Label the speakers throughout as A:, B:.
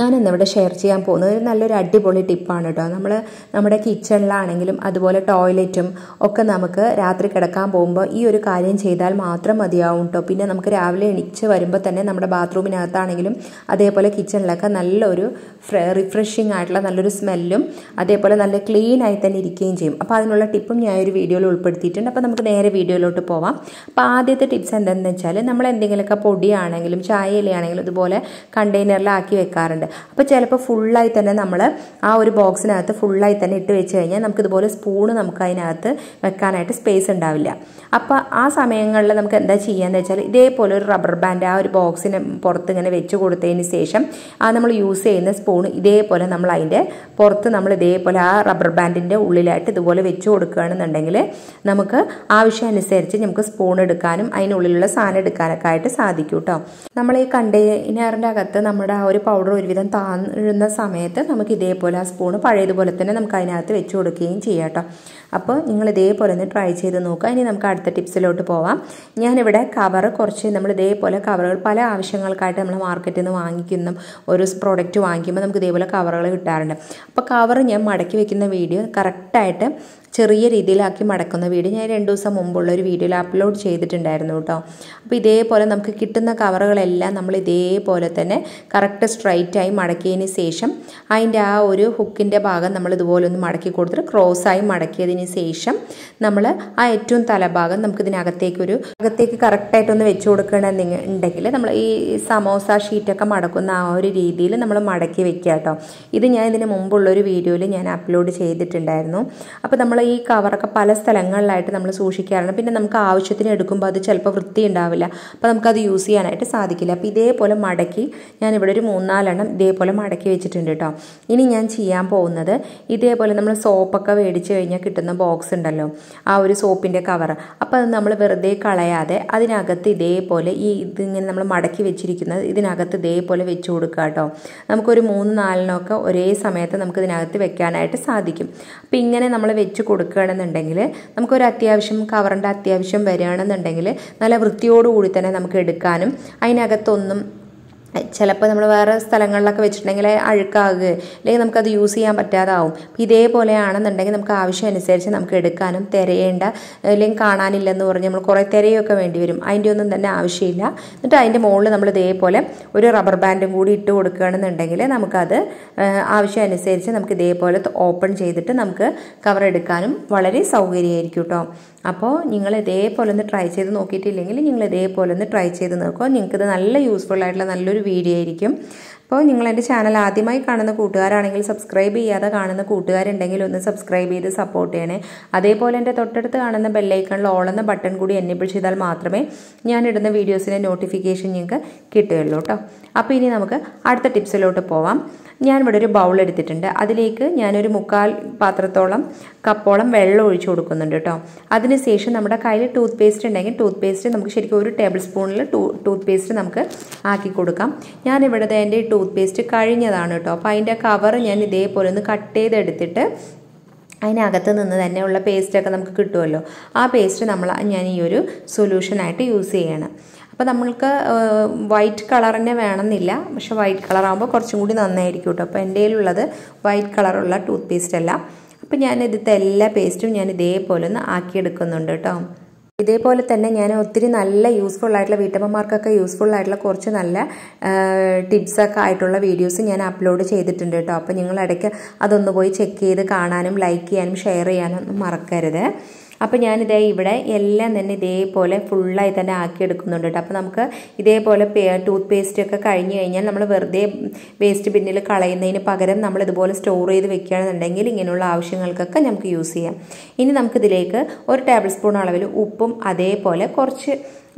A: ഞാൻ ഇന്നിവിടെ ഷെയർ ചെയ്യാൻ പോകുന്നത് ഒരു നല്ലൊരു അടിപൊളി ടിപ്പാണ് കേട്ടോ നമ്മൾ നമ്മുടെ കിച്ചണിലാണെങ്കിലും അതുപോലെ ടോയ്ലറ്റും ഒക്കെ നമുക്ക് രാത്രി കിടക്കാൻ പോകുമ്പോൾ ഈ ഒരു കാര്യം ചെയ്താൽ മാത്രം മതിയാവും കേട്ടോ പിന്നെ നമുക്ക് രാവിലെ എണീച്ച് വരുമ്പോൾ തന്നെ നമ്മുടെ ബാത്റൂമിനകത്താണെങ്കിലും അതേപോലെ കിച്ചണിലൊക്കെ നല്ലൊരു റിഫ്രഷിംഗ് ആയിട്ടുള്ള നല്ലൊരു സ്മെല്ലും അതേപോലെ നല്ല ക്ലീൻ ആയി തന്നെ ഇരിക്കുകയും ചെയ്യും അപ്പോൾ അതിനുള്ള ടിപ്പും ഞാൻ ഒരു വീഡിയോയിൽ ഉൾപ്പെടുത്തിയിട്ടുണ്ട് അപ്പോൾ നമുക്ക് നേരെ വീഡിയോയിലോട്ട് പോവാം അപ്പോൾ ആദ്യത്തെ ടിപ്സ് എന്താണെന്ന് വെച്ചാൽ നമ്മൾ എന്തെങ്കിലുമൊക്കെ പൊടിയാണെങ്കിലും ചായ ഇലയാണെങ്കിലും ഇതുപോലെ കണ്ടെയ്നറിലാക്കി വെക്കാറുണ്ട് അപ്പോൾ ചിലപ്പോൾ ഫുള്ളായി തന്നെ നമ്മൾ ആ ഒരു ബോക്സിനകത്ത് ഫുള്ളായി തന്നെ ഇട്ട് വെച്ച് കഴിഞ്ഞാൽ നമുക്ക് ഇതുപോലെ സ്പൂണ് നമുക്ക് അതിനകത്ത് വെക്കാനായിട്ട് സ്പേസ് ഉണ്ടാവില്ല അപ്പോൾ ആ സമയങ്ങളിൽ നമുക്ക് എന്താ ചെയ്യാന്ന് വെച്ചാൽ ഇതേപോലെ ഒരു റബ്ബർ ബാൻഡ് ആ ഒരു ബോക്സിന് പുറത്ത് ഇങ്ങനെ വെച്ച് കൊടുത്തതിന് ശേഷം ആ നമ്മൾ യൂസ് ചെയ്യുന്ന സ്പൂൺ ഇതേപോലെ നമ്മൾ അതിൻ്റെ പുറത്ത് നമ്മൾ ഇതേപോലെ ആ റബ്ബർ ബാൻഡിൻ്റെ ഉള്ളിലായിട്ട് ഇതുപോലെ വെച്ച് കൊടുക്കുകയാണെന്നുണ്ടെങ്കിൽ നമുക്ക് ആവശ്യമനുസരിച്ച് നമുക്ക് സ്പൂൺ എടുക്കാനും അതിനുള്ളിലുള്ള സാധനം എടുക്കാനൊക്കെ ആയിട്ട് സാധിക്കും കേട്ടോ നമ്മൾ ഈ കണ്ടെയ്നറിൻ്റെ അകത്ത് നമ്മുടെ ആ ഒരു പൗഡർ ഒരുവിധം താഴുന്ന സമയത്ത് നമുക്ക് ഇതേപോലെ ആ സ്പൂണ് പഴയതുപോലെ തന്നെ നമുക്ക് അതിനകത്ത് വെച്ച് കൊടുക്കുകയും ചെയ്യാം കേട്ടോ അപ്പോൾ നിങ്ങൾ ഇതേപോലെ ഒന്ന് ട്രൈ ചെയ്ത് നോക്കുക ഇനി നമുക്ക് അടുത്ത ടിപ്സിലോട്ട് പോവാം ഞാനിവിടെ കവർ കുറച്ച് നമ്മൾ ഇതേപോലെ കവറുകൾ പല ആവശ്യങ്ങൾക്കായിട്ട് നമ്മൾ മാർക്കറ്റിൽ നിന്ന് വാങ്ങിക്കുന്ന ഒരു പ്രോഡക്റ്റ് വാങ്ങിക്കുമ്പോൾ നമുക്ക് ഇതേപോലെ കവറുകൾ കിട്ടാറുണ്ട് അപ്പോൾ കവർ ഞാൻ മടക്കി വെക്കുന്ന വീഡിയോ കറക്റ്റായിട്ട് ചെറിയ രീതിയിലാക്കി മടക്കുന്ന വീഡിയോ ഞാൻ രണ്ട് ദിവസം മുമ്പുള്ള ഒരു വീഡിയോയിൽ അപ്ലോഡ് ചെയ്തിട്ടുണ്ടായിരുന്നു കേട്ടോ അപ്പോൾ ഇതേപോലെ നമുക്ക് കിട്ടുന്ന കവറുകളെല്ലാം നമ്മൾ ഇതേപോലെ തന്നെ കറക്റ്റ് സ്ട്രൈറ്റായി മടക്കിയതിന് ശേഷം അതിൻ്റെ ആ ഒരു ഹുക്കിൻ്റെ ഭാഗം നമ്മൾ ഇതുപോലെ ഒന്ന് മടക്കി കൊടുത്തിട്ട് ക്രോസായി മടക്കിയതിന് ശേഷം നമ്മൾ ആ ഏറ്റവും തലഭാഗം നമുക്ക് ഇതിനകത്തേക്ക് ഒരു അകത്തേക്ക് കറക്റ്റായിട്ടൊന്ന് വെച്ച് കൊടുക്കണമെന്നുണ്ടെങ്കിൽ നമ്മൾ ഈ സമോസ ഷീറ്റൊക്കെ മടക്കുന്ന ആ ഒരു രീതിയിൽ നമ്മൾ മടക്കി വെക്കുക കേട്ടോ ഇത് ഞാൻ ഇതിന് മുമ്പുള്ള ഒരു വീഡിയോയിൽ ഞാൻ അപ്ലോഡ് ചെയ്തിട്ടുണ്ടായിരുന്നു അപ്പോൾ നമ്മൾ ഈ കവറൊക്കെ പല സ്ഥലങ്ങളിലായിട്ട് നമ്മൾ സൂക്ഷിക്കാറുണ്ട് പിന്നെ നമുക്ക് ആവശ്യത്തിന് എടുക്കുമ്പോൾ അത് ചിലപ്പോൾ വൃത്തി ഉണ്ടാവില്ല അപ്പോൾ നമുക്കത് യൂസ് ചെയ്യാനായിട്ട് സാധിക്കില്ല അപ്പോൾ ഇതേപോലെ മടക്കി ഞാനിവിടെ ഒരു മൂന്നാലെണ്ണം ഇതേപോലെ മടക്കി വെച്ചിട്ടുണ്ട് കേട്ടോ ഇനി ഞാൻ ചെയ്യാൻ പോകുന്നത് ഇതേപോലെ നമ്മൾ സോപ്പൊക്കെ മേടിച്ച് കഴിഞ്ഞാൽ കിട്ടുന്ന ബോക്സ് ഉണ്ടല്ലോ ആ ഒരു സോപ്പിൻ്റെ കവർ അപ്പോൾ അത് നമ്മൾ വെറുതെ കളയാതെ അതിനകത്ത് ഇതേപോലെ ഈ ഇതിങ്ങനെ നമ്മൾ മടക്കി വെച്ചിരിക്കുന്നത് ഇതിനകത്ത് ഇതേപോലെ വെച്ച് കൊടുക്കുക കേട്ടോ നമുക്കൊരു മൂന്ന് നാലിനൊക്കെ ഒരേ സമയത്ത് നമുക്ക് ഇതിനകത്ത് വെക്കാനായിട്ട് സാധിക്കും അപ്പോൾ ഇങ്ങനെ നമ്മൾ വെച്ച് കൊടുക്കുകയാണെന്നുണ്ടെങ്കിൽ നമുക്കൊരു അത്യാവശ്യം കവറിൻ്റെ അത്യാവശ്യം വരികയാണെന്നുണ്ടെങ്കിൽ നല്ല വൃത്തിയോടുകൂടി തന്നെ നമുക്ക് എടുക്കാനും അതിനകത്തൊന്നും ചിലപ്പോൾ നമ്മൾ വേറെ സ്ഥലങ്ങളിലൊക്കെ വെച്ചിട്ടുണ്ടെങ്കിൽ അഴുക്കാകുക അല്ലെങ്കിൽ നമുക്കത് യൂസ് ചെയ്യാൻ പറ്റാതാവും അപ്പോൾ ഇതേപോലെയാണെന്നുണ്ടെങ്കിൽ നമുക്ക് ആവശ്യം അനുസരിച്ച് നമുക്ക് എടുക്കാനും തിരയേണ്ട അല്ലെങ്കിൽ കാണാനില്ലെന്ന് പറഞ്ഞ് നമ്മൾ കുറേ തിരയൊക്കെ വേണ്ടി വരും അതിൻ്റെ ഒന്നും തന്നെ ആവശ്യമില്ല എന്നിട്ട് അതിൻ്റെ മുകളിൽ നമ്മൾ ഇതേപോലെ ഒരു റബ്ബർ ബാൻഡും കൂടി ഇട്ട് കൊടുക്കുകയാണെന്നുണ്ടെങ്കിൽ നമുക്കത് ആവശ്യം അനുസരിച്ച് നമുക്ക് ഇതേപോലെ ഓപ്പൺ ചെയ്തിട്ട് നമുക്ക് കവർ എടുക്കാനും വളരെ സൗകര്യമായിരിക്കും കേട്ടോ അപ്പോൾ നിങ്ങൾ ഇതേപോലെ ഒന്ന് ട്രൈ ചെയ്ത് നോക്കിയിട്ടില്ലെങ്കിൽ നിങ്ങൾ ഇതേപോലെ ഒന്ന് ട്രൈ ചെയ്ത് നോക്കുക നിങ്ങൾക്കിത് നല്ല യൂസ്ഫുൾ ആയിട്ടുള്ള നല്ലൊരു വീഡിയോ ആയിരിക്കും അപ്പോൾ നിങ്ങൾ എൻ്റെ ചാനൽ ആദ്യമായി കാണുന്ന കൂട്ടുകാരാണെങ്കിൽ സബ്സ്ക്രൈബ് ചെയ്യാതെ കാണുന്ന കൂട്ടുകാരുണ്ടെങ്കിൽ ഒന്ന് സബ്സ്ക്രൈബ് ചെയ്ത് സപ്പോർട്ട് ചെയ്യണേ അതേപോലെ എൻ്റെ തൊട്ടടുത്ത് കാണുന്ന ബെല്ലൈക്കണിൽ ഓൾ എന്ന ബട്ടൺ കൂടി എനേബിൾ ചെയ്താൽ മാത്രമേ ഞാൻ ഇടുന്ന വീഡിയോസിൻ്റെ നോട്ടിഫിക്കേഷൻ നിങ്ങൾക്ക് കിട്ടുകയുള്ളൂ കേട്ടോ അപ്പോൾ ഇനി നമുക്ക് അടുത്ത ടിപ്സിലോട്ട് പോവാം ഞാൻ ഇവിടെ ഒരു ബൗൾ എടുത്തിട്ടുണ്ട് അതിലേക്ക് ഞാനൊരു മുക്കാൽ പാത്രത്തോളം കപ്പോളം വെള്ളം ഒഴിച്ചു കൊടുക്കുന്നുണ്ട് കേട്ടോ അതിനുശേഷം നമ്മുടെ കയ്യിൽ ടൂത്ത് പേസ്റ്റ് ഉണ്ടെങ്കിൽ ടൂത്ത് പേസ്റ്റ് നമുക്ക് ശരിക്കും ഒരു ടേബിൾ സ്പൂണിൽ ടൂ ടൂത്ത് പേസ്റ്റ് നമുക്ക് ആക്കി കൊടുക്കാം ഞാനിവിടെ എൻ്റെ ഈ ടൂത്ത് പേസ്റ്റ് കഴിഞ്ഞതാണ് കേട്ടോ അപ്പോൾ അതിൻ്റെ കവർ ഞാൻ ഇതേപോലെ ഒന്ന് കട്ട് ചെയ്തെടുത്തിട്ട് അതിനകത്ത് നിന്ന് തന്നെയുള്ള പേസ്റ്റൊക്കെ നമുക്ക് കിട്ടുമല്ലോ ആ പേസ്റ്റ് നമ്മൾ ഞാൻ ഈ ഒരു സൊല്യൂഷനായിട്ട് യൂസ് ചെയ്യണം അപ്പോൾ നമ്മൾക്ക് വൈറ്റ് കളർ തന്നെ വേണമെന്നില്ല പക്ഷേ വൈറ്റ് കളർ ആകുമ്പോൾ കുറച്ചും കൂടി നന്നായിരിക്കും കേട്ടോ അപ്പോൾ എൻ്റെ കയ്യിലുള്ളത് വൈറ്റ് കളറുള്ള ടൂത്ത് പേസ്റ്റ് അല്ല അപ്പോൾ ഞാൻ ഇതിലത്തെ എല്ലാ പേസ്റ്റും ഞാൻ ഇതേപോലെ ഒന്ന് ആക്കിയെടുക്കുന്നുണ്ട് കേട്ടോ ഇതേപോലെ തന്നെ ഞാൻ ഒത്തിരി നല്ല യൂസ്ഫുൾ ആയിട്ടുള്ള വീട്ടമ്മമാർക്കൊക്കെ യൂസ്ഫുൾ ആയിട്ടുള്ള കുറച്ച് നല്ല ടിപ്സൊക്കെ ആയിട്ടുള്ള വീഡിയോസ് ഞാൻ അപ്ലോഡ് ചെയ്തിട്ടുണ്ട് കേട്ടോ അപ്പോൾ നിങ്ങൾ ഇടയ്ക്ക് അതൊന്ന് പോയി ചെക്ക് ചെയ്ത് കാണാനും ലൈക്ക് ചെയ്യാനും ഷെയർ ചെയ്യാനും മറക്കരുത് അപ്പോൾ ഞാനിതേ ഇവിടെ എല്ലാം തന്നെ ഇതേപോലെ ഫുള്ളായി തന്നെ ആക്കിയെടുക്കുന്നുണ്ട് കേട്ടോ അപ്പോൾ നമുക്ക് ഇതേപോലെ ടൂത്ത് പേസ്റ്റ് ഒക്കെ കഴിഞ്ഞ് കഴിഞ്ഞാൽ നമ്മൾ വെറുതെ വേസ്റ്റ് ബിന്നിൽ കളയുന്നതിന് പകരം നമ്മൾ ഇതുപോലെ സ്റ്റോർ ചെയ്ത് വെക്കുകയാണെന്നുണ്ടെങ്കിൽ ഇങ്ങനെയുള്ള ആവശ്യങ്ങൾക്കൊക്കെ നമുക്ക് യൂസ് ചെയ്യാം ഇനി നമുക്കിതിലേക്ക് ഒരു ടേബിൾ സ്പൂൺ അളവിൽ ഉപ്പും അതേപോലെ കുറച്ച്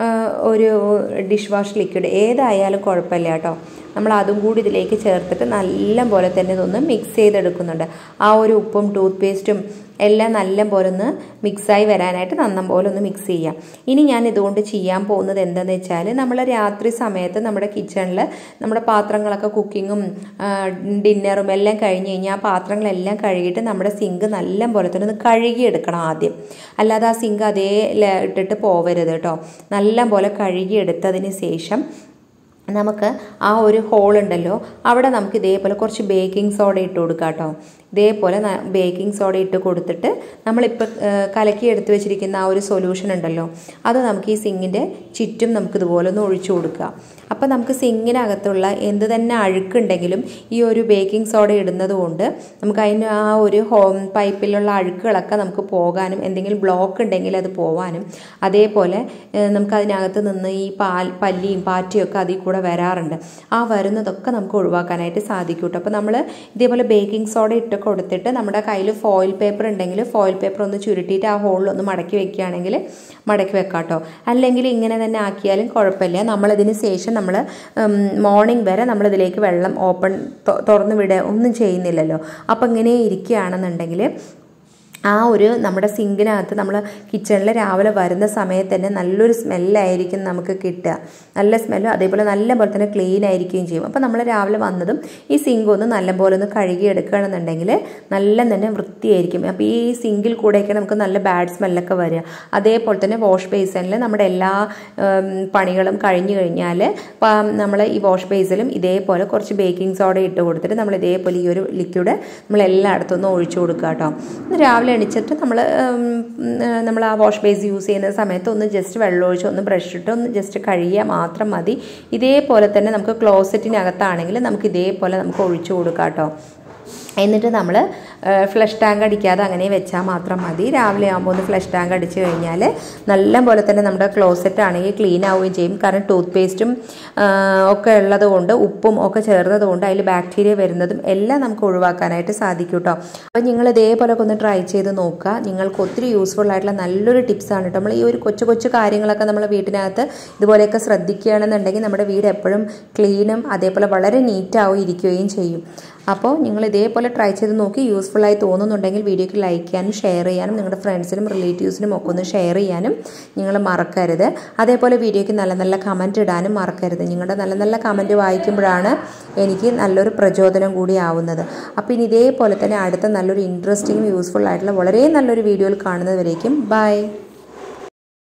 A: ഒരു ഡിഷ് വാഷ് ലിക്വിഡ് ഏതായാലും കുഴപ്പമില്ല കേട്ടോ നമ്മൾ അതും കൂടി ഇതിലേക്ക് ചേർത്തിട്ട് നല്ല പോലെ തന്നെ ഇതൊന്ന് മിക്സ് ചെയ്തെടുക്കുന്നുണ്ട് ആ ഒരു ഉപ്പും ടൂത്ത് പേസ്റ്റും എല്ലാം നല്ല പോലെ ഒന്ന് മിക്സായി വരാനായിട്ട് നന്നം പോലെ ഒന്ന് മിക്സ് ചെയ്യാം ഇനി ഞാൻ ഇതുകൊണ്ട് ചെയ്യാൻ പോകുന്നത് എന്താണെന്ന് വെച്ചാൽ നമ്മൾ രാത്രി സമയത്ത് നമ്മുടെ കിച്ചണിൽ നമ്മുടെ പാത്രങ്ങളൊക്കെ കുക്കിങ്ങും ഡിന്നറും എല്ലാം കഴിഞ്ഞ് കഴിഞ്ഞാൽ ആ പാത്രങ്ങളെല്ലാം കഴുകിയിട്ട് നമ്മുടെ സിങ്ക് നല്ല പോലെ തന്നെ ഒന്ന് കഴുകിയെടുക്കണം ആദ്യം അല്ലാതെ ആ സിങ്ക് അതേ ഇട്ടിട്ട് പോവരുത് കേട്ടോ നല്ല പോലെ കഴുകിയെടുത്തതിന് ശേഷം നമുക്ക് ആ ഒരു ഹോൾ ഉണ്ടല്ലോ അവിടെ നമുക്ക് ഇതേപോലെ കുറച്ച് ബേക്കിംഗ് സോഡ ഇട്ട് കൊടുക്കാം കേട്ടോ ഇതേപോലെ ബേക്കിംഗ് സോഡ ഇട്ട് കൊടുത്തിട്ട് നമ്മളിപ്പോൾ കലക്കി എടുത്ത് വെച്ചിരിക്കുന്ന ആ ഒരു സൊല്യൂഷൻ ഉണ്ടല്ലോ അത് നമുക്ക് ഈ സിങ്ങിൻ്റെ ചുറ്റും നമുക്ക് ഇതുപോലെ ഒന്ന് ഒഴിച്ചു കൊടുക്കുക അപ്പോൾ നമുക്ക് സിങ്ങിനകത്തുള്ള എന്ത് തന്നെ അഴുക്കുണ്ടെങ്കിലും ഈ ഒരു ബേക്കിംഗ് സോഡ ഇടുന്നത് കൊണ്ട് നമുക്ക് അതിന് ആ ഒരു ഹോം പൈപ്പിലുള്ള അഴുക്കുകളൊക്കെ നമുക്ക് പോകാനും എന്തെങ്കിലും ബ്ലോക്ക് ഉണ്ടെങ്കിൽ അത് പോകാനും അതേപോലെ നമുക്ക് അതിനകത്ത് നിന്ന് ഈ പാൽ പല്ലിയും പാറ്റയും ഒക്കെ അതിൽ കൂടെ വരാറുണ്ട് ആ വരുന്നതൊക്കെ നമുക്ക് ഒഴിവാക്കാനായിട്ട് സാധിക്കും കേട്ടോ അപ്പോൾ നമ്മൾ ഇതേപോലെ ബേക്കിംഗ് സോഡ ഇട്ട് കൊടുത്തിട്ട് നമ്മുടെ കയ്യിൽ ഫോയിൽ പേപ്പർ ഉണ്ടെങ്കിൽ ഫോയിൽ പേപ്പർ ഒന്ന് ചുരുട്ടിയിട്ട് ആ ഹോളിൽ ഒന്ന് മടക്കി വെക്കുകയാണെങ്കിൽ മടക്കി വെക്കാം കേട്ടോ അല്ലെങ്കിൽ ഇങ്ങനെ തന്നെ ആക്കിയാലും കുഴപ്പമില്ല നമ്മളിതിന് ശേഷം നമ്മൾ മോർണിംഗ് വരെ നമ്മളിതിലേക്ക് വെള്ളം ഓപ്പൺ തുറന്നു വിടുക ഒന്നും ചെയ്യുന്നില്ലല്ലോ അപ്പം ഇങ്ങനെ ഇരിക്കുകയാണെന്നുണ്ടെങ്കിൽ ആ ഒരു നമ്മുടെ സിങ്കിനകത്ത് നമ്മൾ കിച്ചണിൽ രാവിലെ വരുന്ന സമയത്ത് തന്നെ നല്ലൊരു സ്മെല്ലായിരിക്കും നമുക്ക് കിട്ടുക നല്ല സ്മെല്ലും അതേപോലെ നല്ല പോലെ തന്നെ ക്ലീൻ ആയിരിക്കുകയും ചെയ്യും അപ്പോൾ നമ്മൾ രാവിലെ വന്നതും ഈ സിങ്ക് ഒന്ന് നല്ലപോലെ ഒന്ന് കഴുകി എടുക്കുകയാണെന്നുണ്ടെങ്കിൽ നല്ല തന്നെ വൃത്തിയായിരിക്കും അപ്പോൾ ഈ സിങ്കിൽ കൂടെയൊക്കെ നമുക്ക് നല്ല ബാഡ് സ്മെല്ലൊക്കെ വരിക അതേപോലെ തന്നെ വാഷ് ബേസിനിൽ നമ്മുടെ എല്ലാ പണികളും കഴിഞ്ഞു കഴിഞ്ഞാൽ നമ്മൾ ഈ വാഷ് ബേസിലും ഇതേപോലെ കുറച്ച് ബേക്കിംഗ് സോഡ ഇട്ട് കൊടുത്തിട്ട് നമ്മൾ ഇതേപോലെ ഈ ഒരു ലിക്വിഡ് നമ്മൾ എല്ലായിടത്തും ഒന്ന് ഒഴിച്ചു കൊടുക്കുക കേട്ടോ രാവിലെ എണിച്ചിട്ട് നമ്മൾ നമ്മൾ ആ വാഷ് ബേസ് യൂസ് ചെയ്യുന്ന സമയത്ത് ഒന്ന് ജസ്റ്റ് വെള്ളം ഒഴിച്ച് ഒന്ന് ബ്രഷ് ഇട്ട് ഒന്ന് ജസ്റ്റ് കഴുകിയാൽ മാത്രം മതി ഇതേപോലെ തന്നെ നമുക്ക് ക്ലോസറ്റിനകത്താണെങ്കിൽ നമുക്ക് ഇതേപോലെ നമുക്ക് ഒഴിച്ചു കൊടുക്കാം കേട്ടോ എന്നിട്ട് നമ്മൾ ഫ്ലഷ് ടാങ്ക് അടിക്കാതെ അങ്ങനെ വെച്ചാൽ മാത്രം മതി രാവിലെ ആകുമ്പോൾ ഒന്ന് ഫ്ലഷ് ടാങ്ക് അടിച്ചു കഴിഞ്ഞാൽ നല്ല പോലെ തന്നെ നമ്മുടെ ക്ലോസറ്റ് ആണെങ്കിൽ ക്ലീൻ ആവുകയും ചെയ്യും കാരണം ടൂത്ത് പേസ്റ്റും ഒക്കെ ഉള്ളത് കൊണ്ട് ഉപ്പും ഒക്കെ ചേർന്നത് കൊണ്ട് അതിൽ ബാക്ടീരിയ വരുന്നതും എല്ലാം നമുക്ക് ഒഴിവാക്കാനായിട്ട് സാധിക്കും കേട്ടോ അപ്പോൾ നിങ്ങൾ ഇതേപോലെ ഒന്ന് ട്രൈ ചെയ്ത് നോക്കുക നിങ്ങൾക്ക് ഒത്തിരി യൂസ്ഫുൾ ആയിട്ടുള്ള നല്ലൊരു ടിപ്സാണ് കേട്ടോ നമ്മൾ ഈ ഒരു കൊച്ചു കൊച്ചു കാര്യങ്ങളൊക്കെ നമ്മൾ വീട്ടിനകത്ത് ഇതുപോലെയൊക്കെ ശ്രദ്ധിക്കുകയാണെന്നുണ്ടെങ്കിൽ നമ്മുടെ വീട് എപ്പോഴും ക്ലീനും അതേപോലെ വളരെ നീറ്റാവും ഇരിക്കുകയും ചെയ്യും അപ്പോൾ നിങ്ങൾ ഇതേപോലെ ട്രൈ ചെയ്ത് നോക്കി യൂസ്ഫുൾ ആയി തോന്നുന്നുണ്ടെങ്കിൽ വീഡിയോക്ക് ലൈക്ക് ചെയ്യാനും ഷെയർ ചെയ്യാനും നിങ്ങളുടെ ഫ്രണ്ട്സിനും റിലേറ്റീവ്സിനും ഒക്കെ ഒന്ന് ഷെയർ ചെയ്യാനും നിങ്ങൾ മറക്കരുത് അതേപോലെ വീഡിയോയ്ക്ക് നല്ല നല്ല കമൻറ്റ് ഇടാനും മറക്കരുത് നിങ്ങളുടെ നല്ല നല്ല കമൻറ്റ് വായിക്കുമ്പോഴാണ് എനിക്ക് നല്ലൊരു പ്രചോദനം കൂടി ആവുന്നത് അപ്പോൾ ഇനി ഇതേപോലെ തന്നെ അടുത്ത നല്ലൊരു ഇൻട്രസ്റ്റിംഗ് യൂസ്ഫുൾ ആയിട്ടുള്ള വളരെ നല്ലൊരു വീഡിയോയിൽ കാണുന്നതുവരേക്കും ബൈ